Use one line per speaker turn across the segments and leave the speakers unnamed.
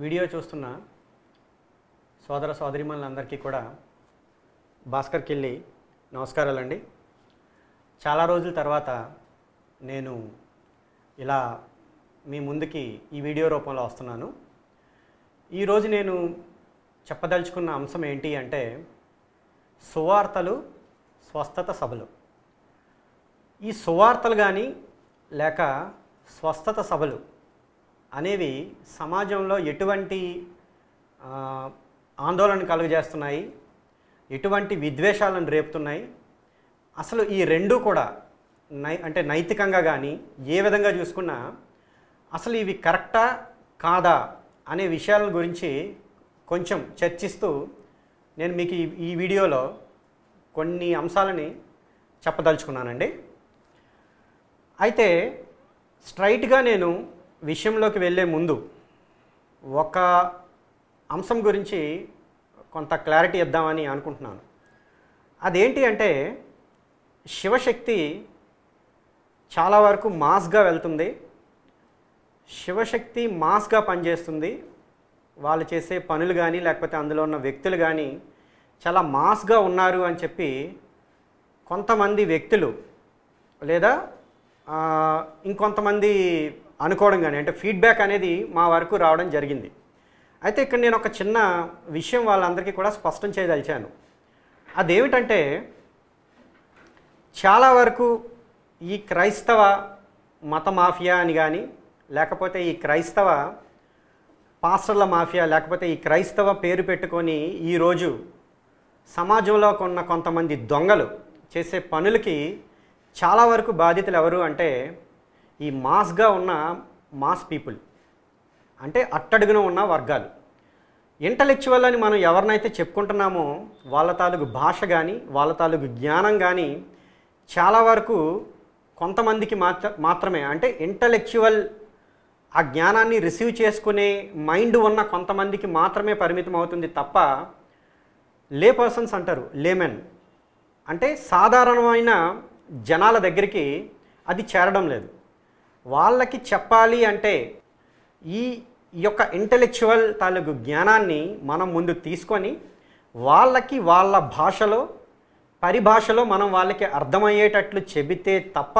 video చూస్తున్న సోదర సోదరిమణులందరికీ కూడా భాస్కర్కి వెళ్ళి నమస్కారాలండి చాలా రోజుల తర్వాత నేను ఇలా మీ ముందుకి ఈ వీడియో రూపంలో వస్తున్నాను ఈరోజు నేను చెప్పదలుచుకున్న అంశం ఏంటి అంటే సువార్తలు స్వస్థత సభలు ఈ సువార్తలు కానీ లేక స్వస్థత సభలు అనేవి సమాజంలో ఎటువంటి ఆ, ఆందోళన కలుగజేస్తున్నాయి ఎటువంటి విద్వేషాలను రేపుతున్నాయి అసలు ఈ రెండు కూడా నై అంటే నైతికంగా కానీ ఏ విధంగా చూసుకున్నా అసలు ఇవి కరెక్టా కాదా అనే విషయాల గురించి కొంచెం చర్చిస్తూ నేను మీకు ఈ- ఈ వీడియోలో కొన్ని అంశాలని చెప్పదలుచుకున్నానండి అయితే స్ట్రైట్గా నేను విషయంలోకి వెళ్ళే ముందు ఒక అంశం గురించి కొంత క్లారిటీ ఇద్దామని అనుకుంటున్నాను అదేంటి అంటే శివశక్తి చాలా వరకు మాస్గా వెళ్తుంది శివశక్తి మాస్గా పనిచేస్తుంది వాళ్ళు చేసే పనులు కానీ లేకపోతే అందులో ఉన్న వ్యక్తులు కానీ చాలా మాస్గా ఉన్నారు అని చెప్పి కొంతమంది వ్యక్తులు లేదా ఆ, ఇంకొంతమంది అనుకోవడం కానీ అంటే ఫీడ్బ్యాక్ అనేది మా వరకు రావడం జరిగింది అయితే ఇక్కడ నేను ఒక చిన్న విషయం వాళ్ళందరికీ కూడా స్పష్టం చేయదలిచాను అదేమిటంటే చాలా వరకు ఈ క్రైస్తవ మత మాఫియా అని కానీ లేకపోతే ఈ క్రైస్తవ పాస్టర్ల మాఫియా లేకపోతే ఈ క్రైస్తవ పేరు పెట్టుకొని ఈరోజు సమాజంలో కొన్న కొంతమంది దొంగలు చేసే పనులకి చాలా వరకు బాధితులు ఎవరు అంటే ఈ మాస్గా ఉన్న మాస్ పీపుల్ అంటే అట్టడుగున ఉన్న వర్గాలు ఇంటలెక్చువల్ అని మనం ఎవరినైతే చెప్పుకుంటున్నామో వాళ్ళ తాలూకు భాష కానీ వాళ్ళ తాలూకు జ్ఞానం కానీ చాలా వరకు కొంతమందికి మాత్ర మాత్రమే అంటే ఇంటలెక్చువల్ ఆ జ్ఞానాన్ని రిసీవ్ చేసుకునే మైండ్ ఉన్న కొంతమందికి మాత్రమే పరిమితం అవుతుంది తప్ప లే పర్సన్స్ అంటారు లేమెన్ అంటే సాధారణమైన జనాల దగ్గరికి అది చేరడం లేదు వాళ్ళకి చెప్పాలి అంటే ఈ యొక్క ఇంటలెక్చువల్ తాలూకు జ్ఞానాన్ని మనం ముందు తీసుకొని వాళ్ళకి వాళ్ళ భాషలో పరిభాషలో మనం వాళ్ళకి అర్థమయ్యేటట్లు చెబితే తప్ప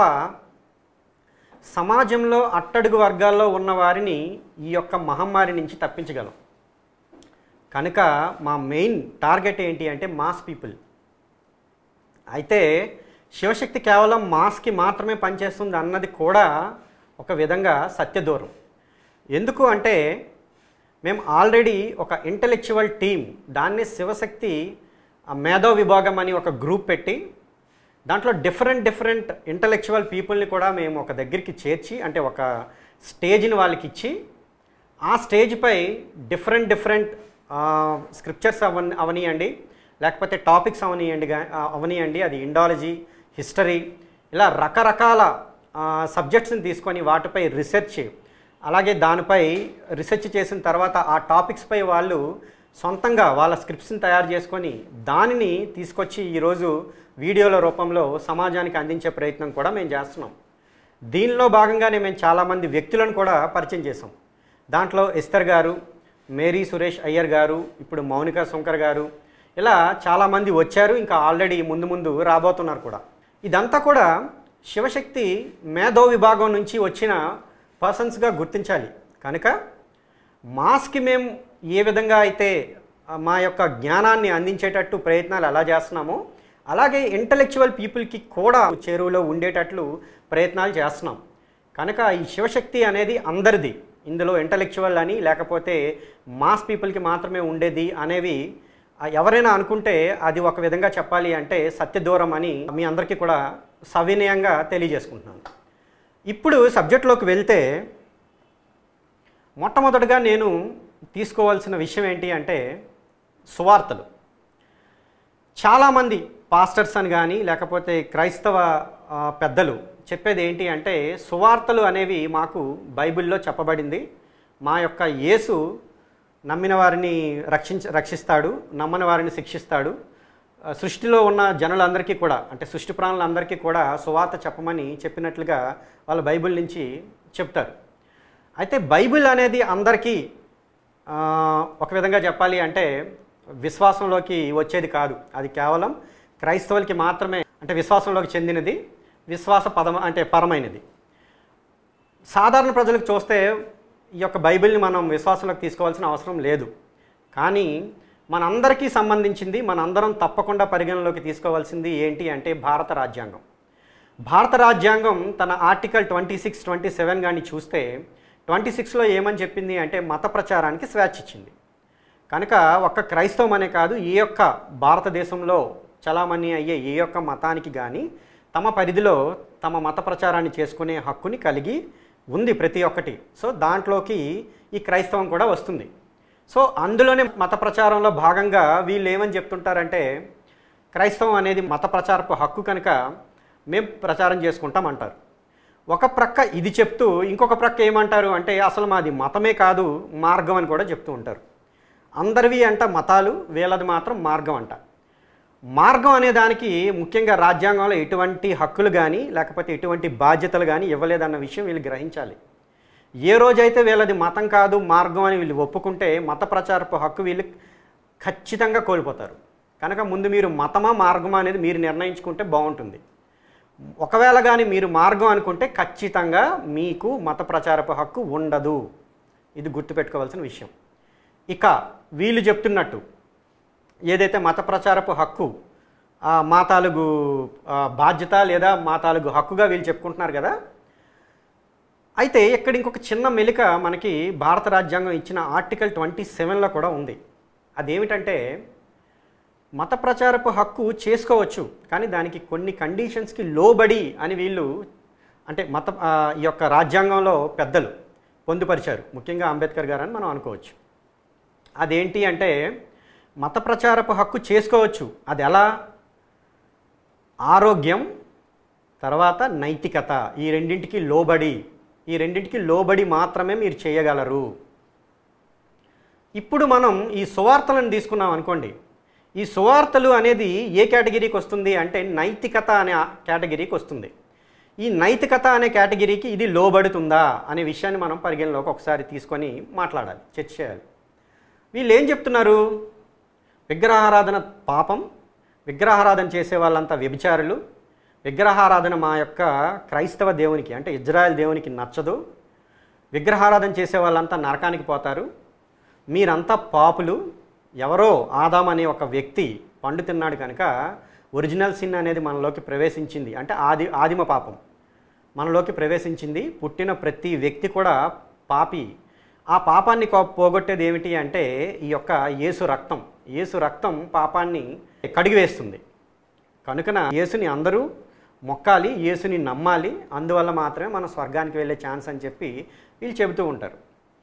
సమాజంలో అట్టడుగు వర్గాల్లో ఉన్న వారిని ఈ యొక్క మహమ్మారి నుంచి తప్పించగలం కనుక మా మెయిన్ టార్గెట్ ఏంటి అంటే మాస్ పీపుల్ అయితే శివశక్తి కేవలం మాస్కి మాత్రమే పనిచేస్తుంది అన్నది కూడా ఒక విధంగా సత్యదూరం ఎందుకు అంటే మేము ఆల్రెడీ ఒక ఇంటలెక్చువల్ టీం దాన్ని శివశక్తి ఆ మేధో విభాగం అని ఒక గ్రూప్ పెట్టి దాంట్లో డిఫరెంట్ డిఫరెంట్ ఇంటలెక్చువల్ పీపుల్ని కూడా మేము ఒక దగ్గరికి చేర్చి అంటే ఒక స్టేజ్ని వాళ్ళకి ఇచ్చి ఆ స్టేజ్పై డిఫరెంట్ డిఫరెంట్ స్క్రిప్చర్స్ అవని అవనియండి లేకపోతే టాపిక్స్ అవనియండి గా- ఆ, అవనియండి అది ఇండాలజీ హిస్టరీ ఇలా రకరకాల సబ్జెక్ట్స్ని తీసుకొని వాటిపై రీసెర్చ్ అలాగే దానిపై రీసెర్చ్ చేసిన తర్వాత ఆ టాపిక్స్పై వాళ్ళు సొంతంగా వాళ్ళ స్క్రిప్ట్స్ని తయారు చేసుకొని దానిని తీసుకొచ్చి ఈరోజు వీడియోల రూపంలో సమాజానికి అందించే ప్రయత్నం కూడా మేము చేస్తున్నాం దీనిలో భాగంగానే మేము చాలామంది వ్యక్తులను కూడా పరిచయం చేసాం దాంట్లో ఎస్తర్ గారు మేరీ సురేష్ అయ్యర్ గారు ఇప్పుడు మౌనిక శంకర్ గారు ఇలా చాలామంది వచ్చారు ఇంకా ఆల్రెడీ ముందు ముందు రాబోతున్నారు కూడా ఇదంతా కూడా శివశక్తి మేధో విభాగం నుంచి వచ్చిన పర్సన్స్గా గుర్తించాలి కనుక మాస్కి మేము ఏ విధంగా అయితే ఆ, మా యొక్క జ్ఞానాన్ని అందించేటట్టు ప్రయత్నాలు ఎలా చేస్తున్నామో అలాగే ఇంటలెక్చువల్ పీపుల్కి కూడా చేరువలో ఉండేటట్లు ప్రయత్నాలు చేస్తున్నాం కనుక ఈ శివశక్తి అనేది అందరిది ఇందులో ఇంటలెక్చువల్ అని లేకపోతే మాస్ పీపుల్కి మాత్రమే ఉండేది అనేవి ఆ, ఎవరైనా అనుకుంటే అది ఒక విధంగా చెప్పాలి అంటే సత్యదూరం అని మీ అందరికీ కూడా సవినయంగా తెలియజేసుకుంటున్నాను ఇప్పుడు సబ్జెక్ట్లోకి వెళ్తే మొట్టమొదటగా నేను తీసుకోవాల్సిన విషయం ఏంటి అంటే సువార్తలు చాలామంది పాస్టర్స్ అని కానీ లేకపోతే క్రైస్తవ ఆ, పెద్దలు చెప్పేది ఏంటి అంటే సువార్తలు అనేవి మాకు బైబిల్లో చెప్పబడింది మా యొక్క యేసు నమ్మిన వారిని రక్షించ రక్షిస్తాడు నమ్మని వారిని శిక్షిస్తాడు ఆ, సృష్టిలో ఉన్న జనులందరికీ కూడా అంటే సృష్టి ప్రాణులందరికీ కూడా సువార్త చెప్పమని చెప్పినట్లుగా వాళ్ళు బైబిల్ నుంచి చెప్తారు అయితే బైబిల్ అనేది అందరికీ ఆ, ఒక విధంగా చెప్పాలి అంటే విశ్వాసంలోకి వచ్చేది కాదు అది కేవలం క్రైస్తవులకి మాత్రమే అంటే విశ్వాసంలోకి చెందినది విశ్వాస పదమ అంటే పరమైనది సాధారణ ప్రజలకు చూస్తే ఈ యొక్క బైబిల్ని మనం విశ్వాసంలోకి తీసుకోవాల్సిన అవసరం లేదు కానీ మనందరికీ సంబంధించింది మనందరం తప్పకుండా పరిగణలోకి తీసుకోవాల్సింది ఏంటి అంటే భారత రాజ్యాంగం భారత రాజ్యాంగం తన article twenty six twenty seven కానీ చూస్తే ట్వంటీ సిక్స్లో ఏమని చెప్పింది అంటే మత ప్రచారానికి స్వేచ్ఛ ఇచ్చింది కనుక ఒక్క క్రైస్తవం అనే కాదు ఏ యొక్క భారతదేశంలో చలామణి అయ్యే ఏ యొక్క మతానికి కానీ తమ పరిధిలో తమ మత ప్రచారాన్ని చేసుకునే హక్కుని కలిగి ఉంది ప్రతి ఒక్కటి సో దాంట్లోకి ఈ క్రైస్తవం కూడా వస్తుంది సో అందులోనే మత ప్రచారంలో భాగంగా వీళ్ళు ఏమని చెప్తుంటారంటే క్రైస్తవం అనేది మత ప్రచారపు హక్కు కనుక మేము ప్రచారం చేసుకుంటాం అంటారు ఒక ప్రక్క ఇది చెప్తూ ఇంకొక ప్రక్క ఏమంటారు అంటే అసలు మాది మతమే కాదు మార్గం అని కూడా చెప్తూ ఉంటారు అందరివి అంట మతాలు వీళ్ళది మాత్రం మార్గం అంట మార్గం అనే దానికి ముఖ్యంగా రాజ్యాంగంలో ఎటువంటి హక్కులు కానీ లేకపోతే ఎటువంటి బాధ్యతలు కానీ ఇవ్వలేదన్న విషయం వీళ్ళు గ్రహించాలి ఏ రోజైతే వీళ్ళది మతం కాదు మార్గం అని వీళ్ళు ఒప్పుకుంటే మత ప్రచారపు హక్కు వీళ్ళు ఖచ్చితంగా కోల్పోతారు కనుక ముందు మీరు మతమా మార్గమా అనేది మీరు నిర్ణయించుకుంటే బాగుంటుంది ఒకవేళ కానీ మీరు మార్గం అనుకుంటే ఖచ్చితంగా మీకు మత ప్రచారపు హక్కు ఉండదు ఇది గుర్తుపెట్టుకోవాల్సిన విషయం ఇక వీళ్ళు చెప్తున్నట్టు ఏదైతే మత ప్రచారపు హక్కు ఆ, మా తాలూగు ఆ, బాధ్యత లేదా మా తాలూగు హక్కుగా వీళ్ళు చెప్పుకుంటున్నారు కదా అయితే ఇక్కడ ఇంకొక చిన్న మెలిక మనకి భారత రాజ్యాంగం ఇచ్చిన ఆర్టికల్ ట్వంటీ సెవెన్లో కూడా ఉంది అదేమిటంటే మత ప్రచారపు హక్కు చేసుకోవచ్చు కానీ దానికి కొన్ని కండిషన్స్కి లోబడి అని వీళ్ళు అంటే మత ఆ, ఈ యొక్క రాజ్యాంగంలో పెద్దలు పొందుపరిచారు ముఖ్యంగా అంబేద్కర్ గారు అని మనం అనుకోవచ్చు అదేంటి అంటే మత ప్రచారపు హక్కు చేసుకోవచ్చు అది ఎలా ఆరోగ్యం తర్వాత నైతికత ఈ రెండింటికి లోబడి ఈ రెండింటికి లోబడి మాత్రమే మీరు చేయగలరు ఇప్పుడు మనం ఈ సువార్తలను తీసుకున్నాం అనుకోండి ఈ సువార్తలు అనేది ఏ కేటగిరీకి వస్తుంది అంటే నైతికత అనే ఆ కేటగిరీకి వస్తుంది ఈ నైతికత అనే కేటగిరీకి ఇది లోబడుతుందా అనే విషయాన్ని మనం పరిగణలోకి ఒకసారి తీసుకొని మాట్లాడాలి చర్చ చేయాలి వీళ్ళు ఏం చెప్తున్నారు విగ్రహారాధన పాపం విగ్రహారాధన చేసే వాళ్ళంతా వ్యభిచారులు విగ్రహారాధన మా యొక్క క్రైస్తవ దేవునికి అంటే ఇజ్రాయెల్ దేవునికి నచ్చదు విగ్రహారాధన చేసే వాళ్ళంతా నరకానికి పోతారు మీరంతా పాపులు ఎవరో ఆదాం అనే ఒక వ్యక్తి పండు తిన్నాడు కనుక ఒరిజినల్ సిన్ అనేది మనలోకి ప్రవేశించింది అంటే ఆది ఆదిమ పాపం మనలోకి ప్రవేశించింది పుట్టిన ప్రతి వ్యక్తి కూడా పాపి ఆ పాపాన్ని కో- పోగొట్టేది ఏమిటి అంటే ఈ యొక్క యేసు రక్తం యేసు రక్తం పాపాన్ని కడిగివేస్తుంది కనుకన యేసుని అందరూ మొక్కాలి యేసుని నమ్మాలి అందువల్ల మాత్రమే మన స్వర్గానికి వెళ్ళే ఛాన్స్ అని చెప్పి వీళ్ళు చెబుతూ ఉంటారు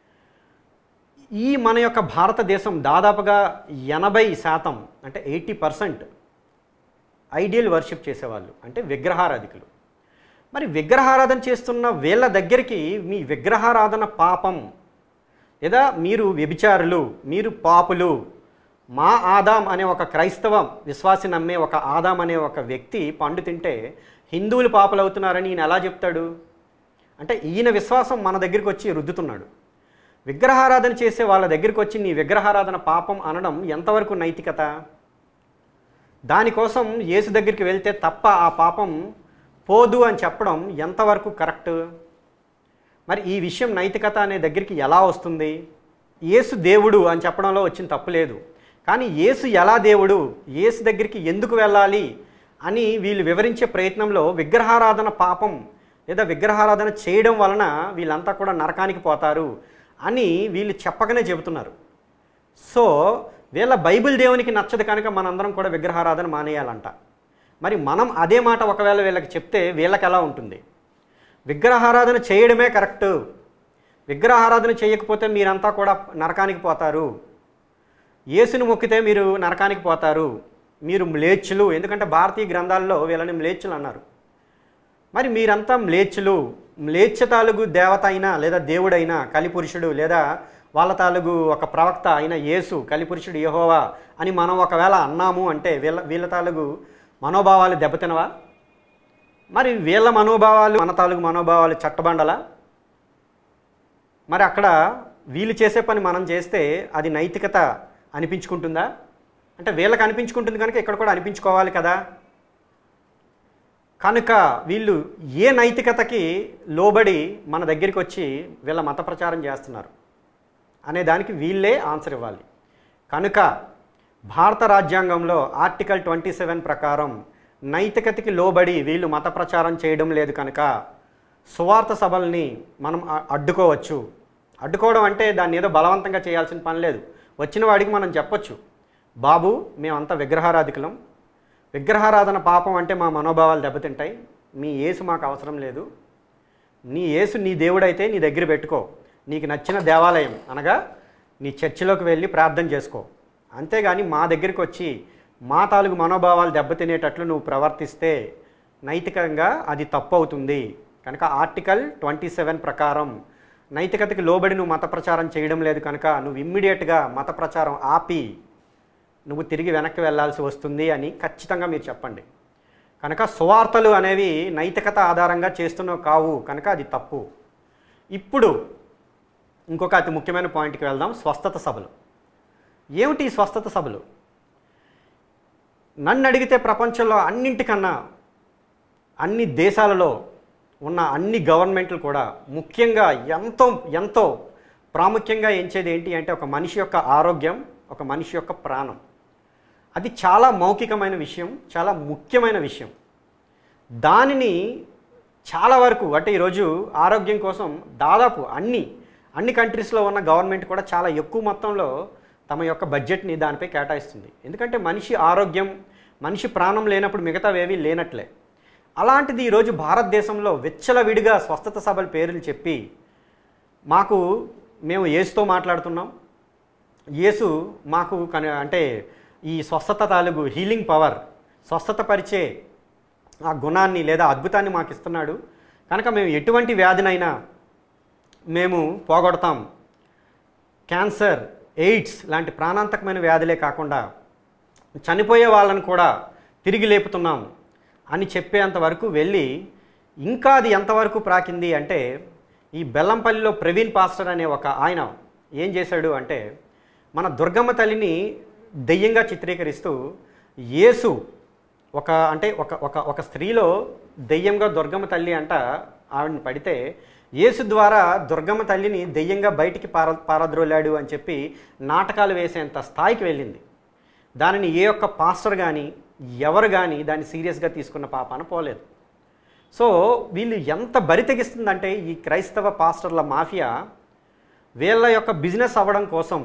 ఈ మన యొక్క భారతదేశం దాదాపుగా ఎనభై శాతం అంటే ఎయిటీ పర్సెంట్ ఐడియల్ వర్షిప్ చేసేవాళ్ళు అంటే విగ్రహారాధికులు మరి విగ్రహారాధన చేస్తున్న వీళ్ళ దగ్గరికి మీ విగ్రహారాధన పాపం లేదా మీరు వ్యభిచారులు మీరు పాపులు మా ఆదాం అనే ఒక క్రైస్తవ విశ్వాసి నమ్మే ఒక ఆదాం అనే ఒక వ్యక్తి పండు తింటే హిందువులు పాపులు అవుతున్నారని ఈయన ఎలా చెప్తాడు అంటే ఈయన విశ్వాసం మన దగ్గరికి వచ్చి రుద్దుతున్నాడు విగ్రహారాధన చేసే వాళ్ళ దగ్గరికి వచ్చి నీ విగ్రహారాధన పాపం అనడం ఎంతవరకు నైతికత దానికోసం యేసు దగ్గరికి వెళ్తే తప్ప ఆ పాపం పోదు అని చెప్పడం ఎంతవరకు కరెక్ట్ మరి ఈ విషయం నైతికత అనే దగ్గరికి ఎలా వస్తుంది యేసు దేవుడు అని చెప్పడంలో వచ్చిన తప్పు లేదు కానీ యేసు ఎలా దేవుడు యేసు దగ్గరికి ఎందుకు వెళ్ళాలి అని వీళ్ళు వివరించే ప్రయత్నంలో విగ్రహారాధన పాపం లేదా విగ్రహారాధన చేయడం వలన వీళ్ళంతా కూడా నరకానికి పోతారు అని వీళ్ళు చెప్పకనే చెబుతున్నారు సో వీళ్ళ బైబిల్ దేవునికి నచ్చదు కనుక మనందరం కూడా విగ్రహారాధన మానేయాలంట మరి మనం అదే మాట ఒకవేళ వీళ్ళకి చెప్తే వీళ్ళకి ఎలా ఉంటుంది విగ్రహారాధన చేయడమే కరెక్ట్ విగ్రహారాధన చేయకపోతే మీరంతా కూడా నరకానికి పోతారు యేసుని మొక్కితే మీరు నరకానికి పోతారు మీరు మ్లేచ్చులు ఎందుకంటే భారతీయ గ్రంథాల్లో వీళ్ళని మ్లేచ్చులు అన్నారు మరి మీరంతా మ్లేచ్చులు మ్లేచ్ఛ తాలూగు దేవత అయినా లేదా దేవుడైనా కలిపురుషుడు లేదా వాళ్ళ తాలూగు ఒక ప్రవక్త అయిన యేసు కలిపురుషుడు యెహోవా అని మనం ఒకవేళ అన్నాము అంటే వీళ్ళ వీళ్ళ తాలూగు మనోభావాలు దెబ్బతినవా మరి వీళ్ళ మనోభావాలు మన తాలూకు మనోభావాలు చట్టబండలా మరి అక్కడ వీళ్ళు చేసే పని మనం చేస్తే అది నైతికత అనిపించుకుంటుందా అంటే వీళ్ళకి అనిపించుకుంటుంది కనుక ఇక్కడ కూడా అనిపించుకోవాలి కదా కనుక వీళ్ళు ఏ నైతికతకి లోబడి మన దగ్గరికి వచ్చి వీళ్ళ మత ప్రచారం చేస్తున్నారు అనే దానికి వీళ్ళే ఆన్సర్ ఇవ్వాలి కనుక భారత రాజ్యాంగంలో ఆర్టికల్ ట్వంటీ సెవెన్ ప్రకారం నైతికతకి లోబడి వీళ్ళు మత ప్రచారం చేయడం లేదు కనుక సువార్త సభల్ని మనం అ- అడ్డుకోవచ్చు అడ్డుకోవడం అంటే దాన్ని ఏదో బలవంతంగా చేయాల్సిన పని లేదు వచ్చిన వాడికి మనం చెప్పొచ్చు బాబు మేమంతా విగ్రహారాధికులం విగ్రహారాధన పాపం అంటే మా మనోభావాలు దెబ్బతింటాయి మీ యేసు మాకు అవసరం లేదు నీ యేసు నీ దేవుడైతే నీ దగ్గర పెట్టుకో నీకు నచ్చిన దేవాలయం అనగా నీ చర్చిలోకి వెళ్ళి ప్రార్థన చేసుకో అంతేగాని మా దగ్గరికి వచ్చి మా తాలూకు మనోభావాలు దెబ్బతినేటట్లు నువ్వు ప్రవర్తిస్తే నైతికంగా అది తప్పు అవుతుంది కనుక ఆర్టికల్ ట్వంటీ సెవెన్ ప్రకారం నైతికతకి లోబడి నువ్వు మత ప్రచారం చేయడం లేదు కనుక నువ్వు ఇమ్మీడియట్గా మత ప్రచారం ఆపి నువ్వు తిరిగి వెనక్కి వెళ్ళాల్సి వస్తుంది అని ఖచ్చితంగా మీరు చెప్పండి కనుక సువార్తలు అనేవి నైతికత ఆధారంగా చేస్తున్నవి కావు కనుక అది తప్పు ఇప్పుడు ఇంకొక అతి ముఖ్యమైన పాయింట్కి వెళ్దాం స్వస్థత సభలు ఏమిటి ఈ స్వస్థత సభలు నన్ను అడిగితే ప్రపంచంలో అన్నింటికన్నా అన్ని దేశాలలో ఉన్న అన్ని గవర్నమెంట్లు కూడా ముఖ్యంగా ఎంతో ఎంతో ప్రాముఖ్యంగా ఎంచేది ఏంటి అంటే ఒక మనిషి యొక్క ఆరోగ్యం ఒక మనిషి యొక్క ప్రాణం అది చాలా మౌఖికమైన విషయం చాలా ముఖ్యమైన విషయం దానిని చాలా వరకు అంటే ఈరోజు ఆరోగ్యం కోసం దాదాపు అన్ని అన్ని కంట్రీస్లో ఉన్న గవర్నమెంట్ కూడా చాలా ఎక్కువ మొత్తంలో తమ యొక్క బడ్జెట్ని దానిపై కేటాయిస్తుంది ఎందుకంటే మనిషి ఆరోగ్యం మనిషి ప్రాణం లేనప్పుడు మిగతావేవీ లేనట్లే అలాంటిది ఈరోజు భారతదేశంలో విచ్చలవిడిగా స్వస్థత సభల పేర్లు చెప్పి మాకు మేము ఏసుతో మాట్లాడుతున్నాం యేసు మాకు కన అంటే ఈ స్వస్థత తాలూకు హీలింగ్ పవర్ స్వస్థత పరిచే ఆ గుణాన్ని లేదా అద్భుతాన్ని మాకు ఇస్తున్నాడు కనుక మేము ఎటువంటి వ్యాధినైనా మేము పోగొడతాం క్యాన్సర్ ఎయిడ్స్ లాంటి ప్రాణాంతకమైన వ్యాధులే కాకుండా చనిపోయే వాళ్ళని కూడా తిరిగి లేపుతున్నాం అని చెప్పేంత వరకు వెళ్ళి ఇంకా అది ఎంతవరకు ప్రాకింది అంటే ఈ బెల్లంపల్లిలో ప్రవీణ్ పాస్టర్ అనే ఒక ఆయన ఏం చేశాడు అంటే మన దుర్గమ్మ తల్లిని దెయ్యంగా చిత్రీకరిస్తూ యేసు ఒక అంటే ఒక ఒక ఒక స్త్రీలో దెయ్యంగా దుర్గమ్మ తల్లి అంట ఆవిడని పడితే యేసు ద్వారా దుర్గమ్మ తల్లిని దెయ్యంగా బయటికి పార పారద్రోలాడు అని చెప్పి నాటకాలు వేసేంత స్థాయికి వెళ్ళింది దానిని ఏ ఒక్క పాస్టర్ కానీ ఎవరు కానీ దాన్ని సీరియస్గా తీసుకున్న పాపాన పోలేదు సో వీళ్ళు ఎంత బరి తెగిస్తుందంటే ఈ క్రైస్తవ పాస్టర్ల మాఫియా వీళ్ళ యొక్క బిజినెస్ అవ్వడం కోసం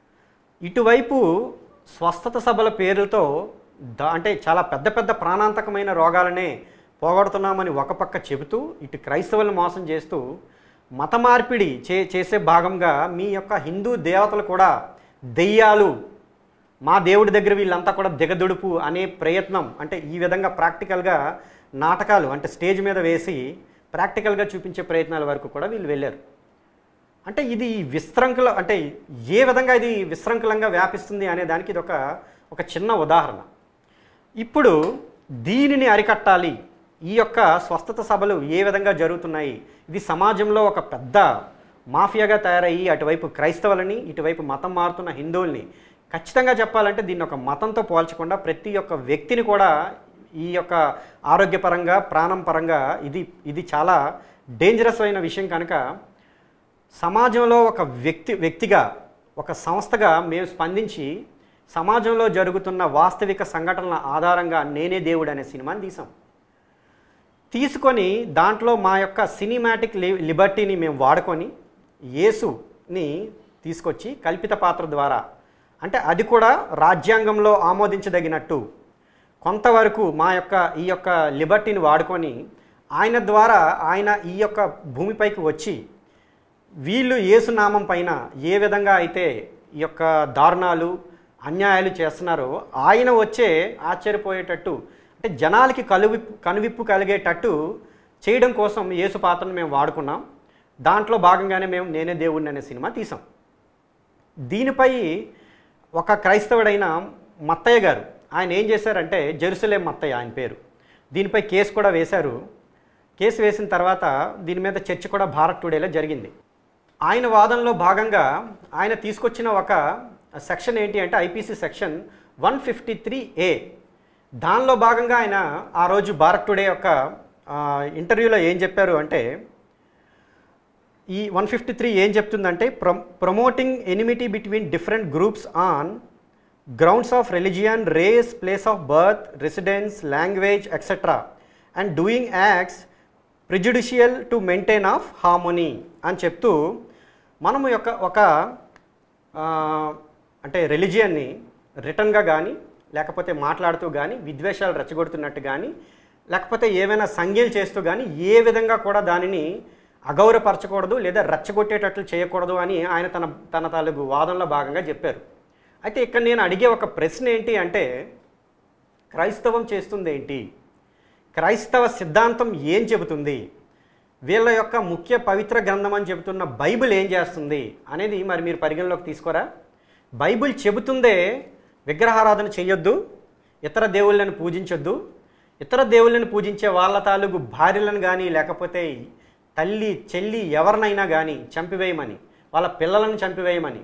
ఇటువైపు స్వస్థత సభల పేర్లతో ద అంటే చాలా పెద్ద పెద్ద ప్రాణాంతకమైన రోగాలనే పోగొడుతున్నామని ఒక పక్క చెబుతూ ఇటు క్రైస్తవులను మోసం చేస్తూ మత మార్పిడి చే చేసే భాగంగా మీ యొక్క హిందూ దేవతలు కూడా దెయ్యాలు మా దేవుడి దగ్గర వీళ్ళంతా కూడా దిగదుడుపు అనే ప్రయత్నం అంటే ఈ విధంగా ప్రాక్టికల్గా నాటకాలు అంటే స్టేజ్ మీద వేసి ప్రాక్టికల్గా చూపించే ప్రయత్నాల వరకు కూడా వీళ్ళు వెళ్ళారు అంటే ఇది విశృంఖల అంటే ఏ విధంగా ఇది విశృంఖలంగా వ్యాపిస్తుంది అనే దానికి ఇది ఒక ఒక చిన్న ఉదాహరణ ఇప్పుడు దీనిని అరికట్టాలి ఈ యొక్క స్వస్థత సభలు ఏ విధంగా జరుగుతున్నాయి ఇది సమాజంలో ఒక పెద్ద మాఫియాగా తయారయ్యి అటువైపు క్రైస్తవులని ఇటువైపు మతం మారుతున్న హిందువుల్ని ఖచ్చితంగా చెప్పాలంటే దీన్ని ఒక మతంతో పోల్చకుండా ప్రతి ఒక్క వ్యక్తిని కూడా ఈ యొక్క ఆరోగ్యపరంగా ప్రాణం పరంగా ఇది ఇది చాలా డేంజరస్ అయిన విషయం కనుక సమాజంలో ఒక వ్యక్తి వ్యక్తిగా ఒక సంస్థగా మేము స్పందించి సమాజంలో జరుగుతున్న వాస్తవిక సంఘటనల ఆధారంగా నేనే దేవుడు అనే సినిమాని తీసాం తీసుకొని దాంట్లో మా యొక్క సినిమాటిక్ లి లిబర్టీని మేము వాడుకొని యేసుని తీసుకొచ్చి కల్పిత పాత్ర ద్వారా అంటే అది కూడా రాజ్యాంగంలో ఆమోదించదగినట్టు కొంతవరకు మా యొక్క ఈ యొక్క లిబర్టీని వాడుకొని ఆయన ద్వారా ఆయన ఈ యొక్క భూమిపైకి వచ్చి వీళ్ళు యేసునామం పైన ఏ విధంగా అయితే ఈ యొక్క దారుణాలు అన్యాయాలు చేస్తున్నారో ఆయన వచ్చే ఆశ్చర్యపోయేటట్టు అంటే జనాలకి కలువిప్పు కనువిప్పు కలిగేటట్టు చేయడం కోసం యేసు పాత్రను మేము వాడుకున్నాం దాంట్లో భాగంగానే మేము నేనే దేవుడిని అనే సినిమా తీసాం దీనిపై ఒక క్రైస్తవుడైన మత్తయ్య గారు ఆయన ఏం చేశారంటే జెరూసలేం మత్తయ్య ఆయన పేరు దీనిపై కేసు కూడా వేశారు కేసు వేసిన తర్వాత దీని మీద చర్చ కూడా భారత్ టుడేలో జరిగింది ఆయన వాదనలో భాగంగా ఆయన తీసుకొచ్చిన ఒక సెక్షన్ ఏంటి అంటే IPC section one fifty three A దానిలో భాగంగా ఆయన ఆ రోజు భారత్ టుడే యొక్క ఆ, ఇంటర్వ్యూలో ఏం చెప్పారు అంటే ఈ వన్ ఫిఫ్టీ త్రీ ఏం చెప్తుందంటే pro promoting enmity between different groups on grounds of religion race place of birth residence language etcetera and doing acts prejudicial to maintain of harmony అని చెప్తూ మనము యొక్క ఒక ఆ, అంటే రిలిజియన్ని రిటర్న్గా కానీ లేకపోతే మాట్లాడుతూ కానీ విద్వేషాలు రెచ్చగొడుతున్నట్టు కానీ లేకపోతే ఏవైనా సంజ్ఞలు చేస్తూ కానీ ఏ విధంగా కూడా దానిని అగౌరవపరచకూడదు లేదా రెచ్చగొట్టేటట్లు చేయకూడదు అని ఆయన తన తన తాలూకు వాదనలో భాగంగా చెప్పారు అయితే ఇక్కడ నేను అడిగే ఒక ప్రశ్న ఏంటి అంటే క్రైస్తవం చేస్తుంది ఏంటి క్రైస్తవ సిద్ధాంతం ఏం చెబుతుంది వీళ్ళ యొక్క ముఖ్య పవిత్ర గ్రంథం అని చెబుతున్న బైబిల్ ఏం చేస్తుంది అనేది మరి మీరు పరిగణలోకి తీసుకోరా బైబిల్ చెబుతుందే విగ్రహారాధన చేయొద్దు ఇతర దేవుళ్ళని పూజించొద్దు ఇతర దేవుళ్ళని పూజించే వాళ్ళ తాలూకు భార్యలను కానీ లేకపోతే తల్లి చెల్లి ఎవరినైనా కానీ చంపివేయమని వాళ్ళ పిల్లలను చంపివేయమని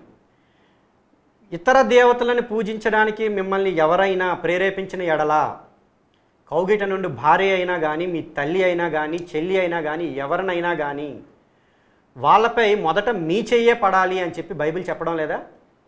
ఇతర దేవతలను పూజించడానికి మిమ్మల్ని ఎవరైనా ప్రేరేపించిన ఎడలా కౌగిట నుండి భార్య అయినా కానీ మీ తల్లి అయినా కానీ చెల్లి అయినా కానీ ఎవరినైనా కానీ వాళ్ళపై మొదట మీ చెయ్యే పడాలి అని చెప్పి బైబిల్ చెప్పడం లేదా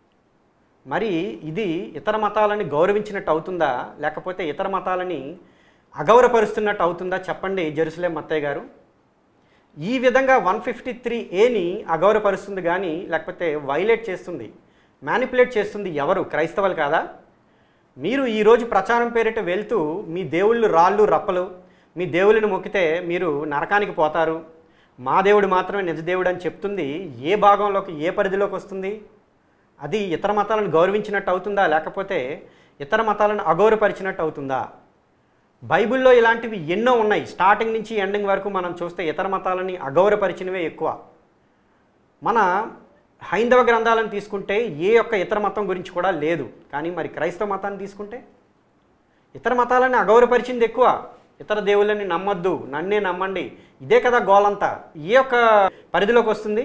మరి ఇది ఇతర మతాలని గౌరవించినట్టు అవుతుందా లేకపోతే ఇతర మతాలని అగౌరవపరుస్తున్నట్టు అవుతుందా చెప్పండి జెరూసలేం మత్తయ్య గారు ఈ విధంగా వన్ ఫిఫ్టీ త్రీ ఏని అగౌరవపరుస్తుంది కానీ లేకపోతే వైలేట్ చేస్తుంది మ్యానిపులేట్ చేస్తుంది ఎవరు క్రైస్తవులు కాదా మీరు ఈరోజు ప్రచారం పేరిట వెళ్తూ మీ దేవుళ్ళు రాళ్ళు రప్పలు మీ దేవుళ్ళని మొక్కితే మీరు నరకానికి పోతారు మా దేవుడు మాత్రమే నిజ దేవుడు అని చెప్తుంది ఏ భాగంలోకి ఏ పరిధిలోకి వస్తుంది అది ఇతర మతాలను గౌరవించినట్టు అవుతుందా లేకపోతే ఇతర మతాలను అగౌరవపరిచినట్టు అవుతుందా బైబిల్లో ఇలాంటివి ఎన్నో ఉన్నాయి స్టార్టింగ్ నుంచి ఎండింగ్ వరకు మనం చూస్తే ఇతర మతాలని అగౌరవపరిచినవే ఎక్కువ మన హైందవ గ్రంథాలను తీసుకుంటే ఏ ఒక్క ఇతర మతం గురించి కూడా లేదు కానీ మరి క్రైస్తవ మతాన్ని తీసుకుంటే ఇతర మతాలని అగౌరవపరిచింది ఎక్కువ ఇతర దేవుళ్ళని నమ్మొద్దు నన్నే నమ్మండి ఇదే కదా గోలంతా ఏ ఒక్క పరిధిలోకి వస్తుంది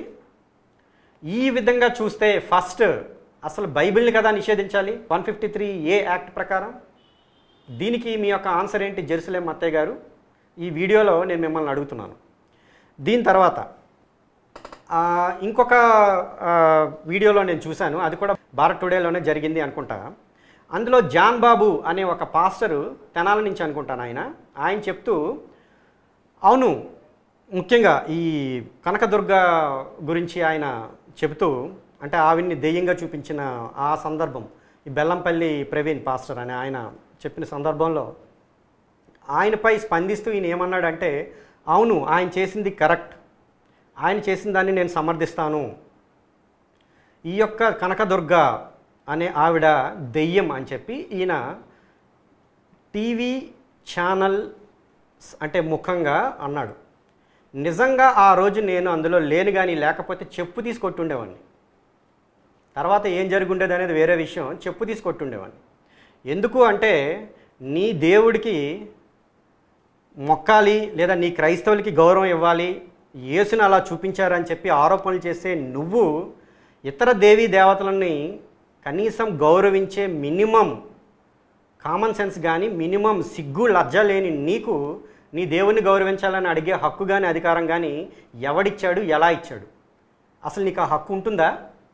ఈ విధంగా చూస్తే ఫస్ట్ అసలు బైబిల్ని కదా నిషేధించాలి one fifty three A act ప్రకారం దీనికి మీ యొక్క ఆన్సర్ ఏంటి జెరూసలేం అత్తయ్య గారు ఈ వీడియోలో నేను మిమ్మల్ని అడుగుతున్నాను దీని తర్వాత ఆ, ఇంకొక ఆ, వీడియోలో నేను చూశాను అది కూడా భారత్ టుడేలోనే జరిగింది అనుకుంటా అందులో జాన్ బాబు అనే ఒక పాస్టరు తెనాల నుంచి అనుకుంటాను ఆయన ఆయన చెప్తూ అవును ముఖ్యంగా ఈ కనకదుర్గ గురించి ఆయన చెబుతూ అంటే ఆవిడ్ని దెయ్యంగా చూపించిన ఆ సందర్భం ఈ బెల్లంపల్లి ప్రవీణ్ పాస్టర్ అని ఆయన చెప్పిన సందర్భంలో ఆయనపై స్పందిస్తూ ఈయన ఏమన్నాడంటే అవును ఆయన చేసింది కరెక్ట్ ఆయన చేసిన దాన్ని నేను సమర్థిస్తాను ఈ యొక్క కనకదుర్గ అనే ఆవిడ దెయ్యం అని చెప్పి ఈయన టీవీ ఛానల్ అంటే ముఖంగా అన్నాడు నిజంగా ఆ రోజు నేను అందులో లేను కానీ లేకపోతే చెప్పు తీసుకొట్టుండేవాడిని తర్వాత ఏం జరుగుండేది అనేది వేరే విషయం చెప్పు తీసుకొట్టుండేవాడిని ఎందుకు అంటే నీ దేవుడికి మొక్కాలి లేదా నీ క్రైస్తవులకి గౌరవం ఇవ్వాలి యేసుని అలా చూపించారని చెప్పి ఆరోపణలు చేసే నువ్వు ఇతర దేవీ దేవతలని కనీసం గౌరవించే మినిమం కామన్ సెన్స్ కానీ మినిమం సిగ్గు లజ్జ లేని నీకు నీ దేవుణ్ణి గౌరవించాలని అడిగే హక్కు కానీ అధికారం కానీ ఎవడిచ్చాడు ఎలా ఇచ్చాడు అసలు నీకు ఆ హక్కు ఉంటుందా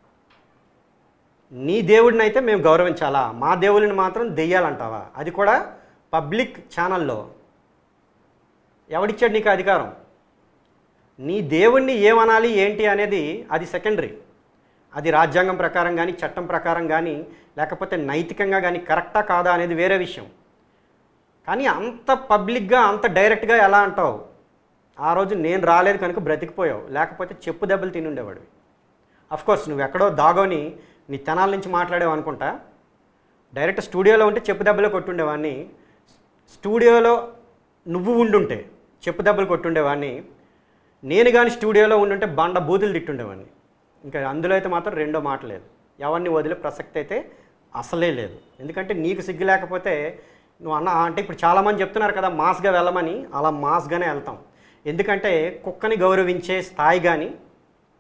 నీ దేవుడిని అయితే మేము గౌరవించాలా మా దేవుడిని మాత్రం దెయ్యాలంటావా అది కూడా పబ్లిక్ ఛానల్లో ఎవడిచ్చాడు నీకు అధికారం నీ దేవుణ్ణి ఏమనాలి ఏంటి అనేది అది సెకండరీ అది రాజ్యాంగం ప్రకారం కానీ చట్టం ప్రకారం కానీ లేకపోతే నైతికంగా కానీ కరెక్టా కాదా అనేది వేరే విషయం కానీ అంత పబ్లిక్గా అంత డైరెక్ట్గా ఎలా అంటావు ఆ రోజు నేను రాలేదు కనుక బ్రతికిపోయావు లేకపోతే చెప్పు దెబ్బలు తిని ఉండేవాడివి కోర్స్ నువ్వు ఎక్కడో దాగోని నీ తెనాల నుంచి మాట్లాడేవు అనుకుంటా డైరెక్ట్ స్టూడియోలో ఉంటే చెప్పు దెబ్బలు కొట్టుండేవాడిని స్టూడియోలో నువ్వు ఉండుంటే చెప్పు దెబ్బలు కొట్టుండేవాడిని నేను కానీ స్టూడియోలో ఉండుంటే బండ బూతులు తిట్టుండేవాడిని ఇంకా అందులో అయితే మాత్రం రెండో మాట లేదు ఎవరిని వదిలే ప్రసక్తి అయితే అసలే లేదు ఎందుకంటే నీకు సిగ్గు లేకపోతే నువ్వు అన్న అంటే ఇప్పుడు చాలామంది చెప్తున్నారు కదా మాస్గా వెళ్ళమని అలా మాస్గానే వెళ్తాం ఎందుకంటే కుక్కని గౌరవించే స్థాయి కానీ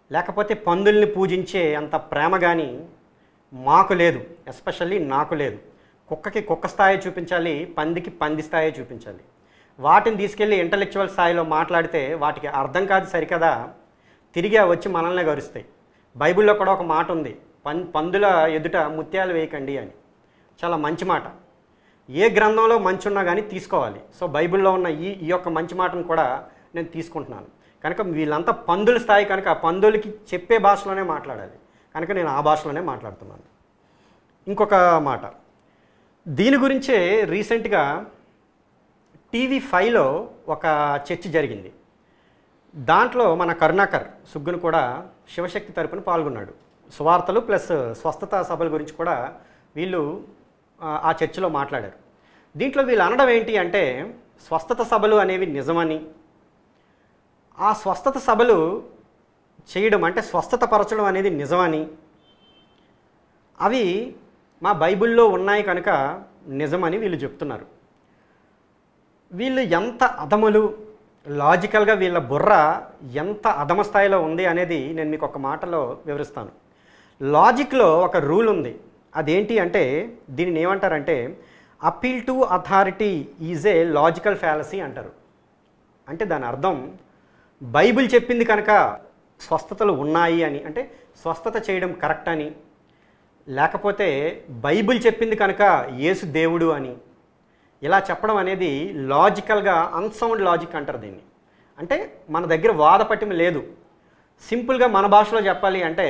లేకపోతే పందుల్ని పూజించే అంత ప్రేమ కానీ మాకు లేదు ఎస్పెషల్లీ నాకు లేదు కుక్కకి కుక్క స్థాయి చూపించాలి పందికి పంది స్థాయి చూపించాలి వాటిని తీసుకెళ్ళి ఇంటలెక్చువల్ స్థాయిలో మాట్లాడితే వాటికి అర్థం కాదు సరికదా తిరిగి అవి వచ్చి మనల్నే గరుస్తాయి బైబిల్లో కూడా ఒక మాట ఉంది పం పందుల ఎదుట ముత్యాలు వేయకండి అని చాలా మంచి మాట ఏ గ్రంథంలో మంచి ఉన్నా కానీ తీసుకోవాలి సో బైబిల్లో ఉన్న ఈ ఈ యొక్క మంచి మాటను కూడా నేను తీసుకుంటున్నాను కనుక వీళ్ళంతా పందుల స్థాయి కనుక ఆ పందులకి చెప్పే భాషలోనే మాట్లాడాలి కనుక నేను ఆ భాషలోనే మాట్లాడుతున్నాను ఇంకొక మాట దీని గురించే రీసెంట్గా టీవీ ఫైవ్లో ఒక చర్చ జరిగింది దాంట్లో మన కరుణాకర్ సుగ్గును కూడా శివశక్తి తరపున పాల్గొన్నాడు సువార్తలు ప్లస్ స్వస్థత సభల గురించి కూడా వీళ్ళు ఆ, ఆ చర్చలో మాట్లాడారు దీంట్లో వీళ్ళు అనడం ఏంటి అంటే స్వస్థత సభలు అనేవి నిజమని ఆ స్వస్థత సభలు చేయడం అంటే స్వస్థత పరచడం అనేది నిజమని అవి మా బైబిల్లో ఉన్నాయి కనుక నిజమని వీళ్ళు చెప్తున్నారు వీళ్ళు ఎంత అధములు లాజికల్గా వీళ్ళ బుర్ర ఎంత అధమ స్థాయిలో ఉంది అనేది నేను మీకు ఒక మాటలో వివరిస్తాను లాజిక్లో ఒక రూల్ ఉంది అదేంటి అంటే దీనిని ఏమంటారంటే appeal to authority is a logical fallacy అంటారు అంటే దాని అర్థం బైబిల్ చెప్పింది కనుక స్వస్థతలు ఉన్నాయి అని అంటే స్వస్థత చేయడం కరెక్ట్ అని లేకపోతే బైబిల్ చెప్పింది కనుక యేసు దేవుడు అని ఇలా చెప్పడం అనేది లాజికల్గా అన్సౌండ్ లాజిక్ అంటారు దీన్ని అంటే మన దగ్గర వాదపట్టిమ లేదు సింపుల్గా మన భాషలో చెప్పాలి అంటే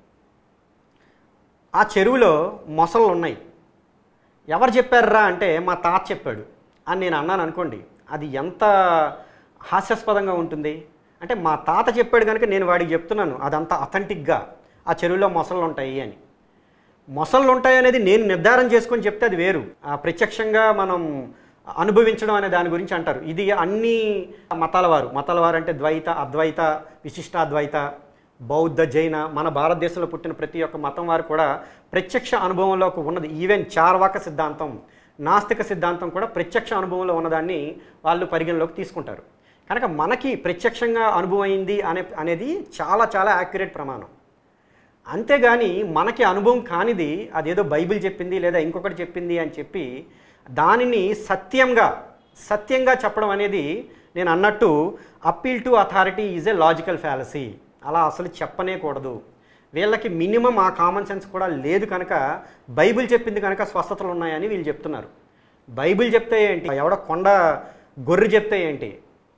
ఆ చెరువులో మొసళ్ళు ఉన్నాయి ఎవరు చెప్పారా అంటే మా తాత చెప్పాడు అని నేను అన్నాను అనుకోండి అది ఎంత హాస్యాస్పదంగా ఉంటుంది అంటే మా తాత చెప్పాడు కనుక నేను వాడికి చెప్తున్నాను అదంతా అథెంటిక్గా ఆ చెరువులో మొసళ్ళు ఉంటాయి అని మొసళ్ళు ఉంటాయి అనేది నేను నిర్ధారణ చేసుకొని చెప్తే అది వేరు ఆ ప్రత్యక్షంగా మనం అనుభవించడం అనే దాని గురించి అంటారు ఇది అన్ని మతాల వారు మతాల వారు అంటే ద్వైత అద్వైత విశిష్టాద్వైత బౌద్ధ జైన మన భారతదేశంలో పుట్టిన ప్రతి ఒక్క మతం వారు కూడా ప్రత్యక్ష అనుభవంలోకి ఉన్నది ఈవెన్ చార్వాక సిద్ధాంతం నాస్తిక సిద్ధాంతం కూడా ప్రత్యక్ష అనుభవంలో ఉన్నదాన్ని వాళ్ళు పరిగణలోకి తీసుకుంటారు కనుక మనకి ప్రత్యక్షంగా అనుభవం అయింది అనే అనేది చాలా చాలా యాక్యురేట్ ప్రమాణం అంతేగాని మనకి అనుభవం కానిది అదేదో బైబిల్ చెప్పింది లేదా ఇంకొకటి చెప్పింది అని చెప్పి దానిని సత్యంగా సత్యంగా చెప్పడం అనేది నేను అన్నట్టు appeal to authority is a logical fallacy అలా అసలు చెప్పనే కూడదు వీళ్ళకి మినిమం ఆ కామన్ సెన్స్ కూడా లేదు కనుక బైబిల్ చెప్పింది కనుక స్వస్థతలు ఉన్నాయని వీళ్ళు చెప్తున్నారు బైబిల్ చెప్తే ఏంటి ఎవడ కొండ గొర్రె చెప్తే ఏంటి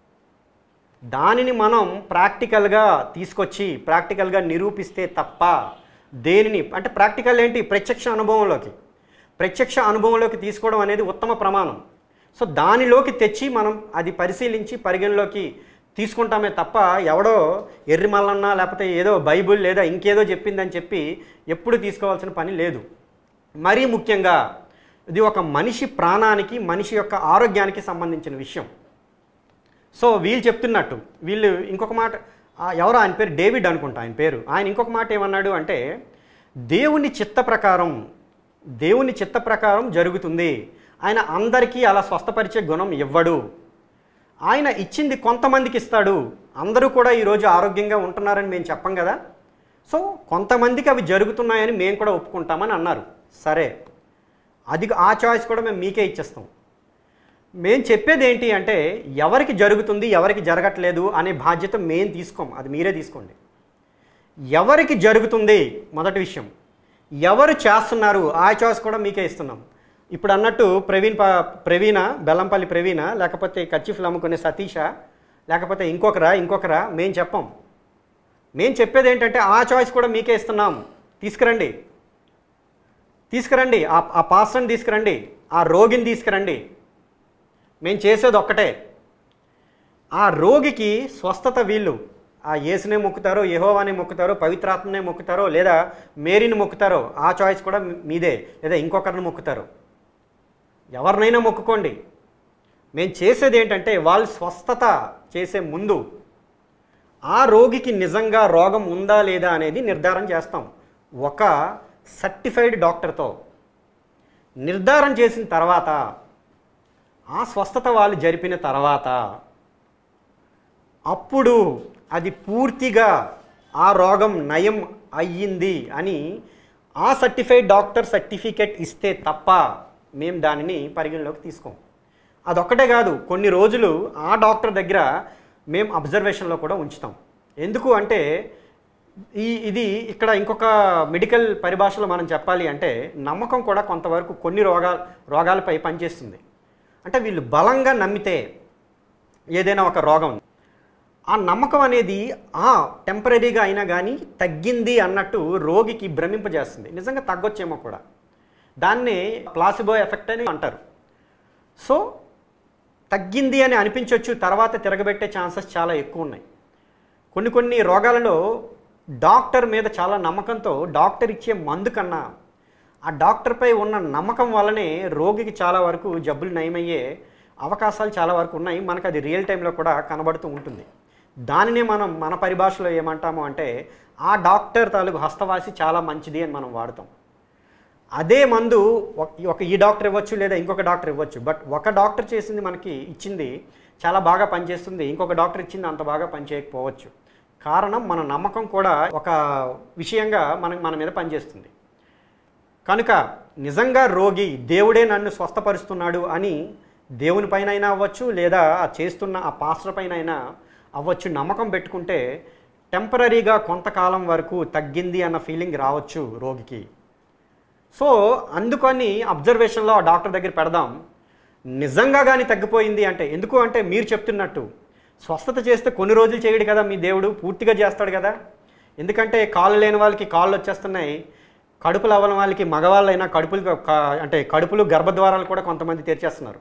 దానిని మనం ప్రాక్టికల్గా తీసుకొచ్చి ప్రాక్టికల్గా నిరూపిస్తే తప్ప దేనిని అంటే ప్రాక్టికల్ ఏంటి ప్రత్యక్ష అనుభవంలోకి ప్రత్యక్ష అనుభవంలోకి తీసుకోవడం అనేది ఉత్తమ ప్రమాణం సో దానిలోకి తెచ్చి మనం అది పరిశీలించి పరిగణలోకి తీసుకుంటామే తప్ప ఎవడో ఎర్రి మల్లన్న లేకపోతే ఏదో బైబుల్ లేదా ఇంకేదో చెప్పిందని చెప్పి ఎప్పుడు తీసుకోవాల్సిన పని లేదు మరీ ముఖ్యంగా ఇది ఒక మనిషి ప్రాణానికి మనిషి యొక్క ఆరోగ్యానికి సంబంధించిన విషయం సో వీళ్ళు చెప్తున్నట్టు వీళ్ళు ఇంకొక మాట ఆ, ఎవరో ఆయన పేరు డేవిడ్ అనుకుంటా ఆయన పేరు ఆయన ఇంకొక మాట ఏమన్నాడు అంటే దేవుని చిత్త ప్రకారం దేవుని చిత్త ప్రకారం జరుగుతుంది ఆయన అందరికీ అలా స్వస్థపరిచే గుణం ఇవ్వడు ఆయన ఇచ్చింది కొంతమందికి ఇస్తాడు అందరూ కూడా ఈరోజు ఆరోగ్యంగా ఉంటున్నారని మేము చెప్పం కదా సో కొంతమందికి అవి జరుగుతున్నాయని మేము కూడా ఒప్పుకుంటామని అన్నారు సరే అది ఆ చాయిస్ కూడా మేము మీకే ఇచ్చేస్తాం మేము చెప్పేది ఏంటి అంటే ఎవరికి జరుగుతుంది ఎవరికి జరగట్లేదు అనే బాధ్యత మేము తీసుకోం అది మీరే తీసుకోండి ఎవరికి జరుగుతుంది మొదటి విషయం ఎవరు చేస్తున్నారు ఆ చాయిస్ కూడా మీకే ఇస్తున్నాం ఇప్పుడు అన్నట్టు ప్రవీణ్ ప ప్రవీణ బెల్లంపల్లి ప్రవీణ లేకపోతే కచ్చిఫ్లు అమ్ముకునే సతీష లేకపోతే ఇంకొకరా ఇంకొకరా మేము చెప్పం మేము చెప్పేది ఏంటంటే ఆ చాయిస్ కూడా మీకే ఇస్తున్నాం తీసుకురండి తీసుకురండి ఆ ఆ పాస్టర్ని తీసుకురండి ఆ రోగిని తీసుకురండి మేము చేసేది ఒక్కటే ఆ రోగికి స్వస్థత వీళ్ళు ఆ యేసునే మొక్కుతారో యెహోవానే మొక్కుతారో పవిత్రాత్మనే మొక్కుతారో లేదా మేరీని మొక్కుతారో ఆ చాయిస్ కూడా మీ- మీదే లేదా ఇంకొకరిని మొక్కుతారో ఎవరినైనా మొక్కుకోండి మేము చేసేది ఏంటంటే వాళ్ళు స్వస్థత చేసే ముందు ఆ రోగికి నిజంగా రోగం ఉందా లేదా అనేది నిర్ధారణ చేస్తాం ఒక సర్టిఫైడ్ డాక్టర్తో నిర్ధారణ చేసిన తర్వాత ఆ స్వస్థత వాళ్ళు జరిపిన తర్వాత అప్పుడు అది పూర్తిగా ఆ రోగం నయం అయ్యింది అని ఆ సర్టిఫైడ్ డాక్టర్ సర్టిఫికెట్ ఇస్తే తప్ప మేము దానిని పరిగణలోకి తీసుకోం అదొక్కటే కాదు కొన్ని రోజులు ఆ డాక్టర్ దగ్గర మేము అబ్జర్వేషన్లో కూడా ఉంచుతాం ఎందుకు అంటే ఈ ఇది ఇక్కడ ఇంకొక మెడికల్ పరిభాషలో మనం చెప్పాలి అంటే నమ్మకం కూడా కొంతవరకు కొన్ని రోగాల రోగాలపై పనిచేస్తుంది అంటే వీళ్ళు బలంగా నమ్మితే ఏదైనా ఒక రోగం ఆ నమ్మకం అనేది ఆ టెంపరీగా అయినా కానీ తగ్గింది అన్నట్టు రోగికి భ్రమింపజేస్తుంది నిజంగా తగ్గొచ్చేమో కూడా దాన్ని ప్లాసిబో ఎఫెక్ట్ అని అంటారు సో తగ్గింది అని అనిపించవచ్చు తర్వాత తిరగబెట్టే ఛాన్సెస్ చాలా ఎక్కువ ఉన్నాయి కొన్ని కొన్ని రోగాలలో డాక్టర్ మీద చాలా నమ్మకంతో డాక్టర్ ఇచ్చే మందు కన్నా ఆ డాక్టర్పై ఉన్న నమ్మకం వల్లనే రోగికి చాలా వరకు జబ్బులు నయమయ్యే అవకాశాలు చాలా వరకు ఉన్నాయి మనకు అది రియల్ టైంలో కూడా కనబడుతూ ఉంటుంది దానినే మనం మన పరిభాషలో ఏమంటాము అంటే ఆ డాక్టర్ తాలూకు హస్తవాసి చాలా మంచిది అని మనం వాడతాం అదే మందు ఒక- ఒక ఈ డాక్టర్ ఇవ్వచ్చు లేదా ఇంకొక డాక్టర్ ఇవ్వచ్చు బట్ ఒక డాక్టర్ చేసింది మనకి ఇచ్చింది చాలా బాగా పనిచేస్తుంది ఇంకొక డాక్టర్ ఇచ్చింది అంత బాగా పనిచేయకపోవచ్చు కారణం మన నమ్మకం కూడా ఒక విషయంగా మన మన మీద పనిచేస్తుంది కనుక నిజంగా రోగి దేవుడే నన్ను స్వస్థపరుస్తున్నాడు అని దేవుని పైన అయినా అవ్వచ్చు లేదా ఆ చేస్తున్న ఆ పాస్టర్ పైన అయినా అవ్వచ్చు నమ్మకం పెట్టుకుంటే టెంపరీగా కొంతకాలం వరకు తగ్గింది అన్న ఫీలింగ్ రావచ్చు రోగికి సో అందుకని అబ్జర్వేషన్లో ఆ డాక్టర్ దగ్గర పెడదాం నిజంగా కానీ తగ్గిపోయింది అంటే ఎందుకు అంటే మీరు చెప్తున్నట్టు స్వస్థత చేస్తే కొన్ని రోజులు చేయడు కదా మీ దేవుడు పూర్తిగా చేస్తాడు కదా ఎందుకంటే కాళ్ళు లేని వాళ్ళకి కాళ్ళు వచ్చేస్తున్నాయి కడుపులు అవ్వని వాళ్ళకి మగవాళ్ళైనా కడుపులు క- అంటే కడుపులు గర్భద్వారాలు కూడా కొంతమంది తెరిచేస్తున్నారు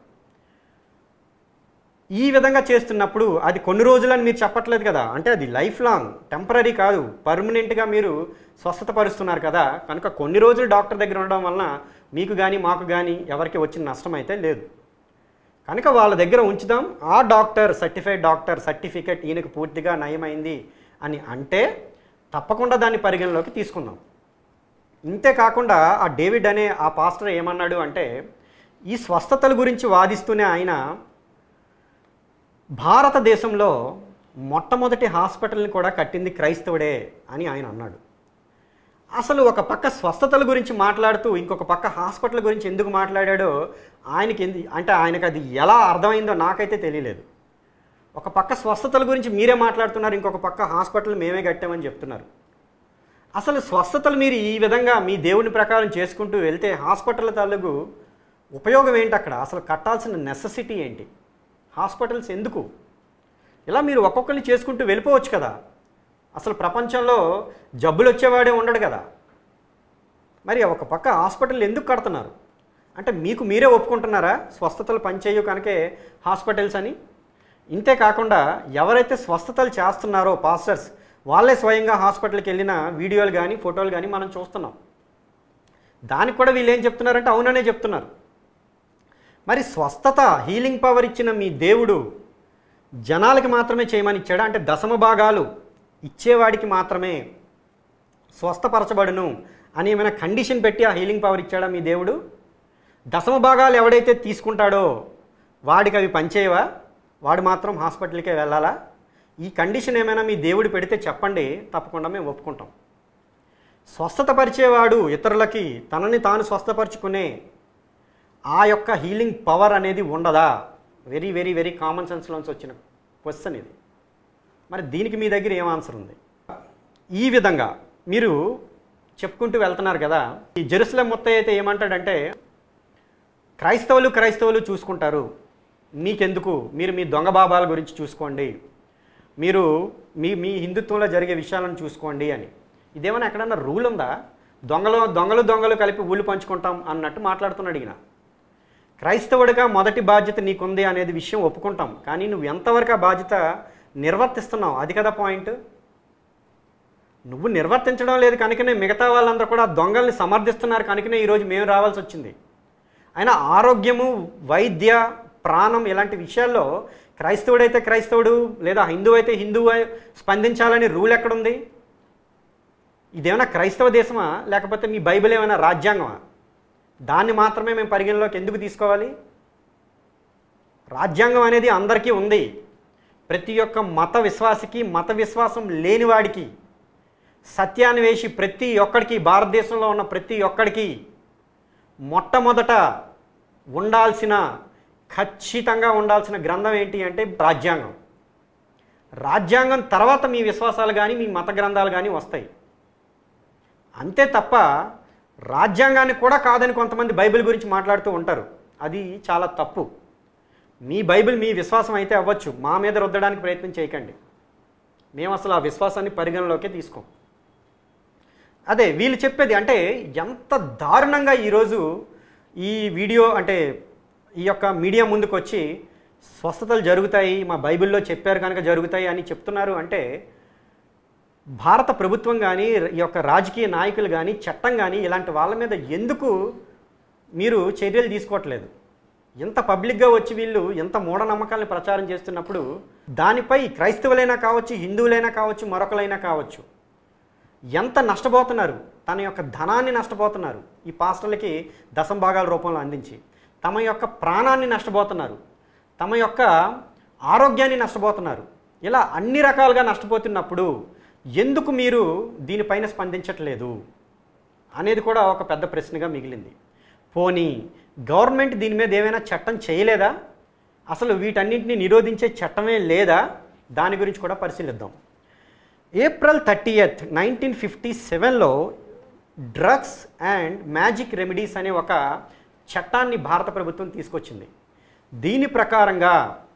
ఈ విధంగా చేస్తున్నప్పుడు అది కొన్ని రోజులని మీరు చెప్పట్లేదు కదా అంటే అది లైఫ్ లాంగ్ టెంపరీ కాదు పర్మనెంట్గా మీరు స్వస్థత పరుస్తున్నారు కదా కనుక కొన్ని రోజులు డాక్టర్ దగ్గర ఉండడం వలన మీకు కానీ మాకు కానీ ఎవరికి వచ్చిన నష్టం అయితే లేదు కనుక వాళ్ళ దగ్గర ఉంచుదాం ఆ డాక్టర్ సర్టిఫైడ్ డాక్టర్ సర్టిఫికెట్ ఈయనకు పూర్తిగా నయమైంది అని అంటే తప్పకుండా దాన్ని పరిగణలోకి తీసుకుందాం ఇంతే కాకుండా ఆ డేవిడ్ అనే ఆ పాస్టర్ ఏమన్నాడు అంటే ఈ స్వస్థతల గురించి వాదిస్తూనే ఆయన భారతదేశంలో మొట్టమొదటి హాస్పిటల్ని కూడా కట్టింది క్రైస్తవుడే అని ఆయన అన్నాడు అసలు ఒక పక్క స్వస్థతల గురించి మాట్లాడుతూ ఇంకొక పక్క హాస్పిటల్ గురించి ఎందుకు మాట్లాడాడో ఆయనకి ఎందు అంటే ఆయనకు అది ఎలా అర్థమైందో నాకైతే తెలియలేదు ఒక పక్క స్వస్థతల గురించి మీరే మాట్లాడుతున్నారు ఇంకొక పక్క హాస్పిటల్ మేమే కట్టామని చెప్తున్నారు అసలు స్వస్థతలు మీరు ఈ విధంగా మీ దేవుని ప్రకారం చేసుకుంటూ వెళ్తే హాస్పిటల్ తాలూకు ఉపయోగం ఏంటి అక్కడ అసలు కట్టాల్సిన నెససిటీ ఏంటి హాస్పిటల్స్ ఎందుకు ఇలా మీరు ఒక్కొక్కరిని చేసుకుంటూ వెళ్ళిపోవచ్చు కదా అసలు ప్రపంచంలో జబ్బులు వచ్చేవాడే ఉండడు కదా మరి ఒక పక్క హాస్పిటల్ ఎందుకు కడుతున్నారు అంటే మీకు మీరే ఒప్పుకుంటున్నారా స్వస్థతలు పనిచేయు కనుకే హాస్పిటల్స్ అని ఇంతే కాకుండా ఎవరైతే స్వస్థతలు చేస్తున్నారో పాస్టర్స్ వాళ్ళే స్వయంగా హాస్పిటల్కి వెళ్ళిన వీడియోలు కానీ ఫోటోలు కానీ మనం చూస్తున్నాం దానికి కూడా వీళ్ళు ఏం చెప్తున్నారంటే అవుననే చెప్తున్నారు మరి స్వస్థత హీలింగ్ పవర్ ఇచ్చిన మీ దేవుడు జనాలకి మాత్రమే చేయమని ఇచ్చాడా అంటే దశమ భాగాలు ఇచ్చేవాడికి మాత్రమే స్వస్థపరచబడును అని ఏమైనా కండిషన్ పెట్టి ఆ హీలింగ్ పవర్ ఇచ్చాడా మీ దేవుడు దశమ భాగాలు ఎవడైతే తీసుకుంటాడో వాడికి అవి పనిచేయవా వాడు మాత్రం హాస్పిటల్కే వెళ్ళాలా ఈ కండిషన్ ఏమైనా మీ దేవుడు పెడితే చెప్పండి తప్పకుండా మేము ఒప్పుకుంటాం స్వస్థతపరిచేవాడు ఇతరులకి తనని తాను స్వస్థపరుచుకునే ఆ యొక్క హీలింగ్ పవర్ అనేది ఉండదా వెరీ వెరీ వెరీ కామన్ సెన్స్లోంచి వచ్చిన క్వశ్చన్ ఇది మరి దీనికి మీ దగ్గర ఏం ఆన్సర్ ఉంది ఈ విధంగా మీరు చెప్పుకుంటూ వెళ్తున్నారు కదా ఈ జెరూసలేం మొత్తం అయితే ఏమంటాడంటే క్రైస్తవులు క్రైస్తవులు చూసుకుంటారు మీకెందుకు మీరు మీ దొంగ బాబాల గురించి చూసుకోండి మీరు మీ మీ హిందుత్వంలో జరిగే విషయాలను చూసుకోండి అని ఇదేమైనా ఎక్కడన్నా రూల్ ఉందా దొంగలు దొంగలు దొంగలు కలిపి ఊళ్ళు పంచుకుంటాం అన్నట్టు మాట్లాడుతున్నాడు ఈయన క్రైస్తవుడిగా మొదటి బాధ్యత నీకుంది అనేది విషయం ఒప్పుకుంటాం కానీ నువ్వు ఎంతవరకు ఆ బాధ్యత నిర్వర్తిస్తున్నావు అది కదా పాయింట్ నువ్వు నిర్వర్తించడం లేదు కనుకనే మిగతా వాళ్ళందరూ కూడా దొంగల్ని సమర్థిస్తున్నారు కనుకనే ఈరోజు మేము రావాల్సి వచ్చింది అయినా ఆరోగ్యము వైద్య ప్రాణం ఇలాంటి విషయాల్లో క్రైస్తవుడైతే క్రైస్తవుడు లేదా హిందువు అయితే హిందువు స్పందించాలని రూల్ ఎక్కడుంది ఇదేమైనా క్రైస్తవ దేశమా లేకపోతే మీ బైబిల్ ఏమైనా రాజ్యాంగమా దాన్ని మాత్రమే మేము పరిగణలోకి ఎందుకు తీసుకోవాలి రాజ్యాంగం అనేది అందరికీ ఉంది ప్రతి ఒక్క మత విశ్వాసికి మత విశ్వాసం లేనివాడికి సత్యాన్వేషి ప్రతి ఒక్కడికి భారతదేశంలో ఉన్న ప్రతి ఒక్కడికి మొట్టమొదట ఉండాల్సిన ఖచ్చితంగా ఉండాల్సిన గ్రంథం ఏంటి అంటే రాజ్యాంగం రాజ్యాంగం తర్వాత మీ విశ్వాసాలు కానీ మీ మత గ్రంథాలు కానీ వస్తాయి అంతే తప్ప రాజ్యాంగాన్ని కూడా కాదని కొంతమంది బైబిల్ గురించి మాట్లాడుతూ ఉంటారు అది చాలా తప్పు మీ బైబిల్ మీ విశ్వాసం అయితే అవ్వచ్చు మా మీద రుద్దడానికి ప్రయత్నం చేయకండి మేము అసలు ఆ విశ్వాసాన్ని పరిగణలోకి తీసుకోం అదే వీళ్ళు చెప్పేది అంటే ఎంత దారుణంగా ఈరోజు ఈ వీడియో అంటే ఈ యొక్క మీడియా ముందుకు వచ్చి స్వస్థతలు జరుగుతాయి మా బైబిల్లో చెప్పారు కనుక జరుగుతాయి అని చెప్తున్నారు అంటే భారత ప్రభుత్వం కానీ ఈ యొక్క రాజకీయ నాయకులు కానీ చట్టం కానీ ఇలాంటి వాళ్ళ మీద ఎందుకు మీరు చర్యలు తీసుకోవట్లేదు ఎంత పబ్లిక్గా వచ్చి వీళ్ళు ఎంత మూఢనమ్మకాలను ప్రచారం చేస్తున్నప్పుడు దానిపై క్రైస్తవులైనా కావచ్చు హిందువులైనా కావచ్చు మరొకలైనా కావచ్చు ఎంత నష్టపోతున్నారు తన యొక్క ధనాన్ని నష్టపోతున్నారు ఈ పాస్టర్లకి దశంభాగాల రూపంలో అందించి తమ యొక్క ప్రాణాన్ని నష్టపోతున్నారు తమ యొక్క ఆరోగ్యాన్ని నష్టపోతున్నారు ఇలా అన్ని రకాలుగా నష్టపోతున్నప్పుడు ఎందుకు మీరు దీనిపైన స్పందించట్లేదు అనేది కూడా ఒక పెద్ద ప్రశ్నగా మిగిలింది పోనీ గవర్నమెంట్ దీని మీద ఏమైనా చట్టం చేయలేదా అసలు వీటన్నింటిని నిరోధించే చట్టమే లేదా దాని గురించి కూడా పరిశీలిద్దాం ఏప్రిల్ థర్టీయత్ నైన్టీన్ ఫిఫ్టీ సెవెన్లో డ్రగ్స్ అండ్ మ్యాజిక్ రెమెడీస్ అనే ఒక చట్టాన్ని భారత ప్రభుత్వం తీసుకొచ్చింది దీని ప్రకారంగా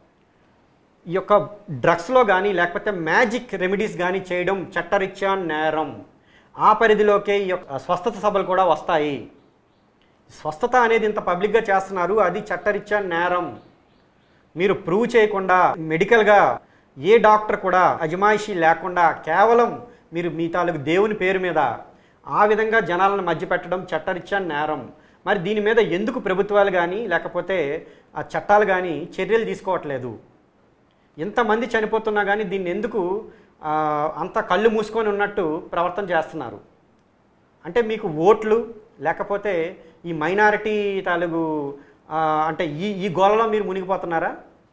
ఈ యొక్క డ్రగ్స్లో కానీ లేకపోతే మ్యాజిక్ రెమెడీస్ కానీ చేయడం చట్టరీత్యా నేరం ఆ పరిధిలోకే ఈ యొక్క స్వస్థత సభలు కూడా వస్తాయి స్వస్థత అనేది ఇంత పబ్లిక్గా చేస్తున్నారు అది చట్టరీత్యా నేరం మీరు ప్రూవ్ చేయకుండా మెడికల్గా ఏ డాక్టర్ కూడా అజమాయిషీ లేకుండా కేవలం మీరు మీ తాలూకు దేవుని పేరు మీద ఆ విధంగా జనాలను మధ్య పెట్టడం చట్టరీత్యా నేరం మరి దీని మీద ఎందుకు ప్రభుత్వాలు కానీ లేకపోతే ఆ చట్టాలు కానీ చర్యలు తీసుకోవట్లేదు ఇంతమంది చనిపోతున్నా కానీ దీన్ని ఎందుకు ఆ, అంత కళ్ళు మూసుకొని ఉన్నట్టు ప్రవర్తన చేస్తున్నారు అంటే మీకు ఓట్లు లేకపోతే ఈ మైనారిటీ తాలూకు ఆ, అంటే ఈ ఈ గోలలో మీరు మునిగిపోతున్నారా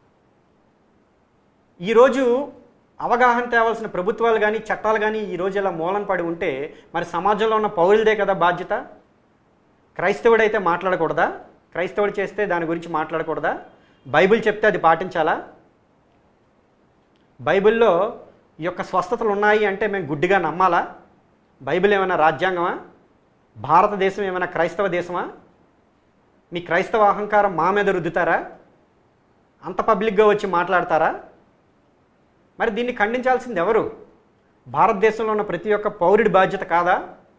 ఈరోజు అవగాహన తేవాల్సిన ప్రభుత్వాలు కానీ చట్టాలు కానీ ఈరోజు ఇలా మూలన పడి ఉంటే మరి సమాజంలో ఉన్న పౌరులదే కదా బాధ్యత క్రైస్తవుడైతే మాట్లాడకూడదా క్రైస్తవుడు చేస్తే దాని గురించి మాట్లాడకూడదా బైబిల్ చెప్తే అది పాటించాలా బైబిల్లో ఈ యొక్క స్వస్థతలు ఉన్నాయి అంటే మేము గుడ్డిగా నమ్మాలా బైబిల్ ఏమైనా రాజ్యాంగమా భారతదేశం ఏమైనా క్రైస్తవ దేశమా మీ క్రైస్తవ అహంకారం మా మీద రుద్దుతారా అంత పబ్లిక్గా వచ్చి మాట్లాడతారా మరి దీన్ని ఖండించాల్సింది ఎవరు భారతదేశంలో ఉన్న ప్రతి ఒక్క పౌరుడి బాధ్యత కాదా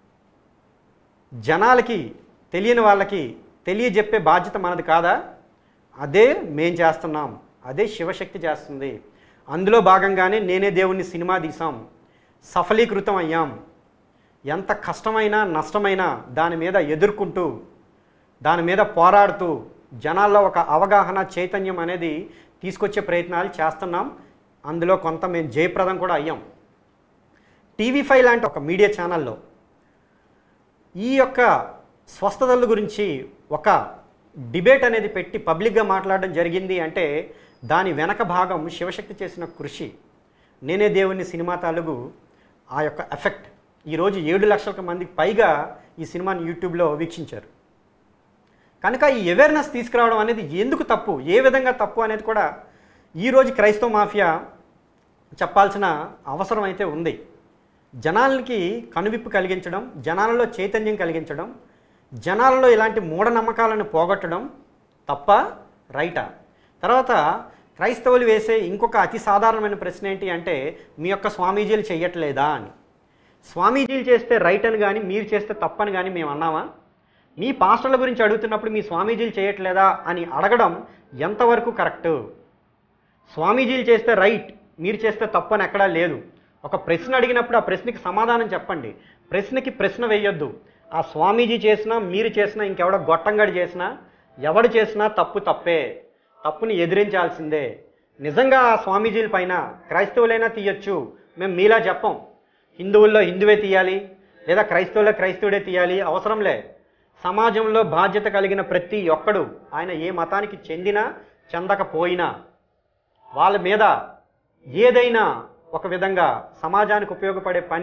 జనాలకి తెలియని వాళ్ళకి తెలియజెప్పే బాధ్యత మనది కాదా అదే మేం చేస్తున్నాం అదే శివశక్తి చేస్తుంది అందులో భాగంగానే నేనే దేవుణ్ణి సినిమా తీసాం సఫలీకృతం అయ్యాం ఎంత కష్టమైనా నష్టమైనా దాని మీద ఎదుర్కొంటూ దాని మీద పోరాడుతూ జనాల్లో ఒక అవగాహన చైతన్యం అనేది తీసుకొచ్చే ప్రయత్నాలు చేస్తున్నాం అందులో కొంత మేము జయప్రదం కూడా అయ్యాం టీవీ ఫైవ్ లాంటి ఒక మీడియా ఛానల్లో ఈ యొక్క స్వస్థతల గురించి ఒక డిబేట్ అనేది పెట్టి పబ్లిక్గా మాట్లాడడం జరిగింది అంటే దాని వెనక భాగం శివశక్తి చేసిన కృషి నేనే దేవుని సినిమా తాలూకు ఆ యొక్క ఎఫెక్ట్ ఈరోజు ఏడు లక్షల మందికి పైగా ఈ సినిమాని యూట్యూబ్లో వీక్షించారు కనుక ఈ అవేర్నెస్ తీసుకురావడం అనేది ఎందుకు తప్పు ఏ విధంగా తప్పు అనేది కూడా ఈరోజు క్రైస్తవ మాఫియా చెప్పాల్సిన అవసరం అయితే ఉంది జనాలకి కనువిప్పు కలిగించడం జనాలలో చైతన్యం కలిగించడం జనాలలో ఇలాంటి మూఢనమ్మకాలను పోగొట్టడం తప్ప రైటా తర్వాత క్రైస్తవులు వేసే ఇంకొక అతి సాధారణమైన ప్రశ్న ఏంటి అంటే మీ యొక్క స్వామీజీలు చెయ్యట్లేదా అని స్వామీజీలు చేస్తే రైట్ అని కానీ మీరు చేస్తే తప్పని కానీ మేము అన్నామా మీ పాస్టర్ల గురించి అడుగుతున్నప్పుడు మీ స్వామీజీలు చేయట్లేదా అని అడగడం ఎంతవరకు కరెక్టు స్వామీజీలు చేస్తే రైట్ మీరు చేస్తే తప్పు అని ఎక్కడా లేదు ఒక ప్రశ్న అడిగినప్పుడు ఆ ప్రశ్నకి సమాధానం చెప్పండి ప్రశ్నకి ప్రశ్న వేయొద్దు ఆ స్వామీజీ చేసినా మీరు చేసినా ఇంకెవడ గొట్టంగడి చేసినా ఎవడు చేసినా తప్పు తప్పే తప్పుని ఎదిరించాల్సిందే నిజంగా ఆ స్వామీజీల పైన క్రైస్తవులైనా తీయొచ్చు మేము మీలా చెప్పం హిందువుల్లో హిందువే తీయాలి లేదా క్రైస్తవుల్లో క్రైస్తవుడే తీయాలి అవసరంలే సమాజంలో బాధ్యత కలిగిన ప్రతి ఒక్కడు ఆయన ఏ మతానికి చెందినా చెందకపోయినా వాళ్ళ మీద ఏదైనా ఒక విధంగా సమాజానికి ఉపయోగపడే పని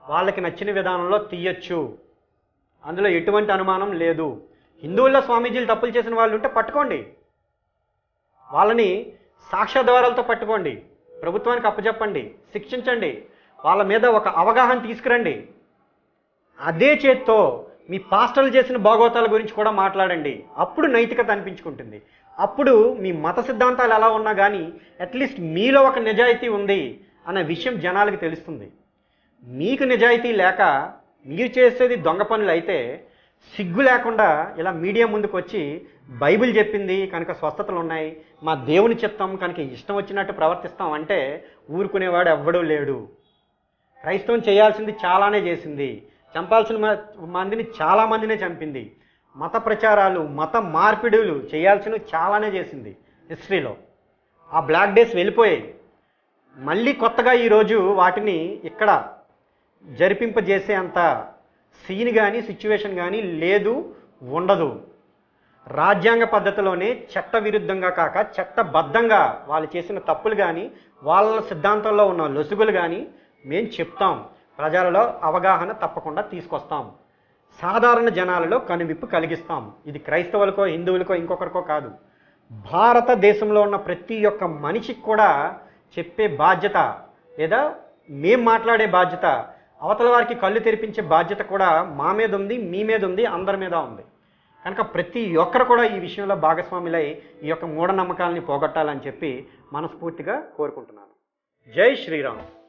వాళ్ళకి నచ్చిన విధానంలో తీయచ్చు అందులో ఎటువంటి అనుమానం లేదు హిందువుల్లో స్వామీజీలు తప్పులు చేసిన వాళ్ళు ఉంటే పట్టుకోండి వాళ్ళని సాక్ష్యాధారాలతో పట్టుకోండి ప్రభుత్వానికి అప్పచెప్పండి శిక్షించండి వాళ్ళ మీద ఒక అవగాహన తీసుకురండి అదే చేత్తో మీ పాస్టర్లు చేసిన భాగవతాల గురించి కూడా మాట్లాడండి అప్పుడు నైతికత అనిపించుకుంటుంది అప్పుడు మీ మత సిద్ధాంతాలు ఎలా ఉన్నా కానీ అట్లీస్ట్ మీలో ఒక నిజాయితీ ఉంది అన్న విషయం జనాలకు తెలుస్తుంది మీకు నిజాయితీ లేక మీరు చేసేది దొంగ పనులు అయితే సిగ్గు లేకుండా ఇలా మీడియా ముందుకు వచ్చి బైబిల్ చెప్పింది కనుక స్వస్థతలు ఉన్నాయి మా దేవుని చిత్తం కనుక ఇష్టం వచ్చినట్టు ప్రవర్తిస్తాం అంటే ఊరుకునేవాడు ఎవ్వడూ లేడు క్రైస్తవం చేయాల్సింది చాలానే చేసింది చంపాల్సిన మ- మందిని చాలా మందినే చంపింది మత ప్రచారాలు మత మార్పిడులు చేయాల్సినవి చాలానే చేసింది హిస్టరీలో ఆ బ్లాక్ డేస్ వెళ్ళిపోయాయి మళ్ళీ కొత్తగా ఈరోజు వాటిని ఇక్కడ జరిపింపజేసే అంత సీన్ కానీ సిచ్యువేషన్ కానీ లేదు ఉండదు రాజ్యాంగ పద్ధతిలోనే చట్ట విరుద్ధంగా కాక చట్టబద్ధంగా వాళ్ళు చేసిన తప్పులు కానీ వాళ్ళ సిద్ధాంతంలో ఉన్న లొసుగులు కానీ మేము చెప్తాం ప్రజలలో అవగాహన తప్పకుండా తీసుకొస్తాం సాధారణ జనాలలో కనువిప్పు కలిగిస్తాం ఇది క్రైస్తవులకో హిందువులకో ఇంకొకరికో కాదు భారతదేశంలో ఉన్న ప్రతి ఒక్క మనిషికి కూడా చెప్పే బాధ్యత లేదా మేం మాట్లాడే బాధ్యత అవతల వారికి కళ్ళు తెరిపించే బాధ్యత కూడా మా మీద ఉంది మీ మీద ఉంది అందరి మీద ఉంది కనుక ప్రతి ఒక్కరు కూడా ఈ విషయంలో భాగస్వాములై ఈ యొక్క మూఢనమ్మకాలని పోగొట్టాలని చెప్పి మనస్ఫూర్తిగా కోరుకుంటున్నాను జై శ్రీరామ్